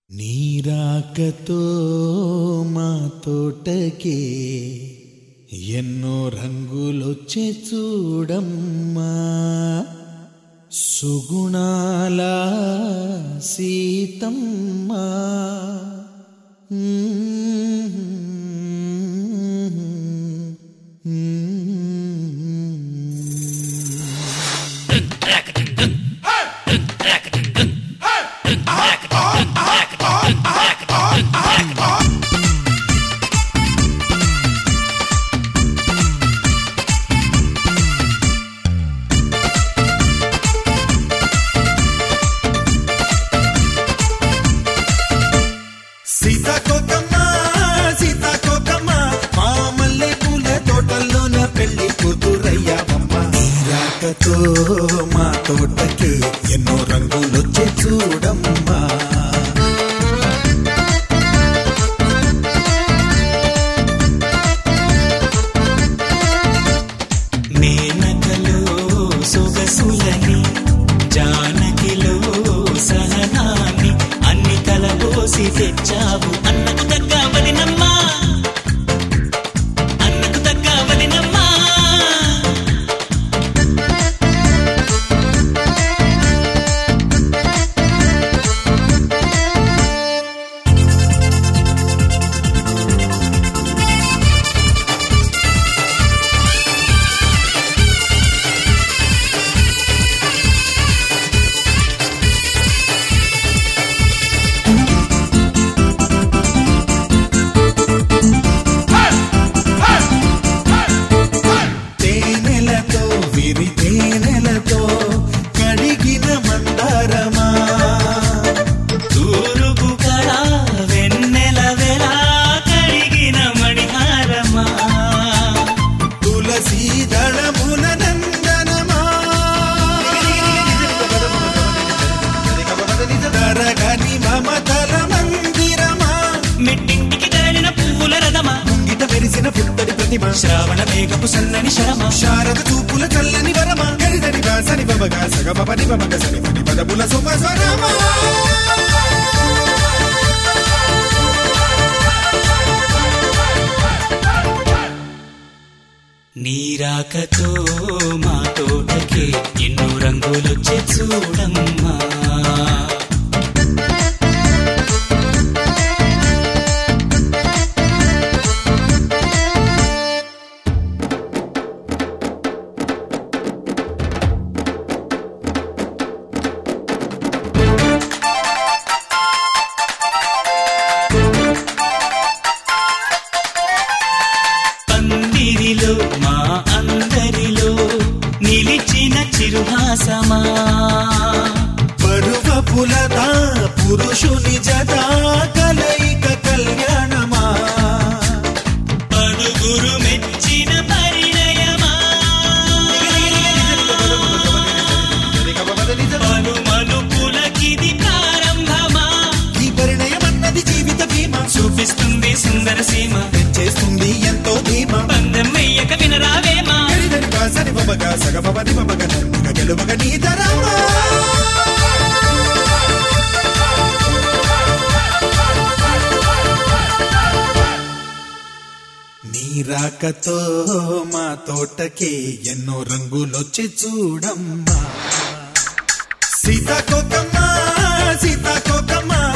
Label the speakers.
Speaker 1: నీరాకతో మా తోటకే ఎన్నో రంగులొచ్చే చూడమ్మా సుగుణాల సీతమ్మా
Speaker 2: సీతాకోకమ్మ సీతాకోకమ్మ మా మల్లె పూల తోటల్లోన పెళ్లి కూతురయ్యావమ్మ నీరాకతో మా తోటకి ఎన్నో రంగులొచ్చే చూడమ్మా
Speaker 3: మేనకలో సొగసులని జానకిలో సహనాన్ని అన్ని కలబోసి తెచ్చావు అన్నకు తగ్గ వదినమ్మా అన్నకు తగ్గ వదినమ్మా
Speaker 2: తేనెలతో విరి తేనెలతో కడిగిన మందారమా
Speaker 3: తూరుపు కళ వెన్నెల వెలా కడిగిన మణిహారమా
Speaker 2: తులసీ దళముల నందనమా తరగని మమతల మందిరమా
Speaker 3: మెట్టింటికి తరలిన పువ్వుల రథమా
Speaker 2: ముంగిట మెరిసిన పుత్తడి ప్రతిమ
Speaker 3: శ్రావణ మేఘపు సన్నని శరమా
Speaker 2: శారద చూపుల చల్లని వరమా గరిదని వాసని బబగా సగ బబని బబగ సని పని పదముల శుభ స్వరమా
Speaker 3: నీరాకతో మా తోటకి ఎన్నో రంగులొచ్చే చూడమ్మా పందిరిలో మా అందరిలో నిలిచిన చిరుహాసమా
Speaker 2: పరువ పులత పురుషుని జతా కలయిక కళ్యాణమా
Speaker 3: పలుగురు మెచ్చిన పరిణయమా పలు మలుపులకిది ప్రారంభమా
Speaker 2: ఈ పరిణయమన్నది జీవిత బీమా
Speaker 3: చూపిస్తుంది సుందర సీమ
Speaker 2: చేస్తుంది ఎంతో ధీమా
Speaker 3: బంధం వెయ్యక వినరావేమా
Speaker 2: గరిదని వాసని బబగా సగ బబని బబగ నందిగ గెలువగ నీ తరమా నీ రాకతో మా తోటకి ఎన్నో రంగులొచ్చి చూడమ్మా సీతాకోకమ్మ సీతాకోకమ్మ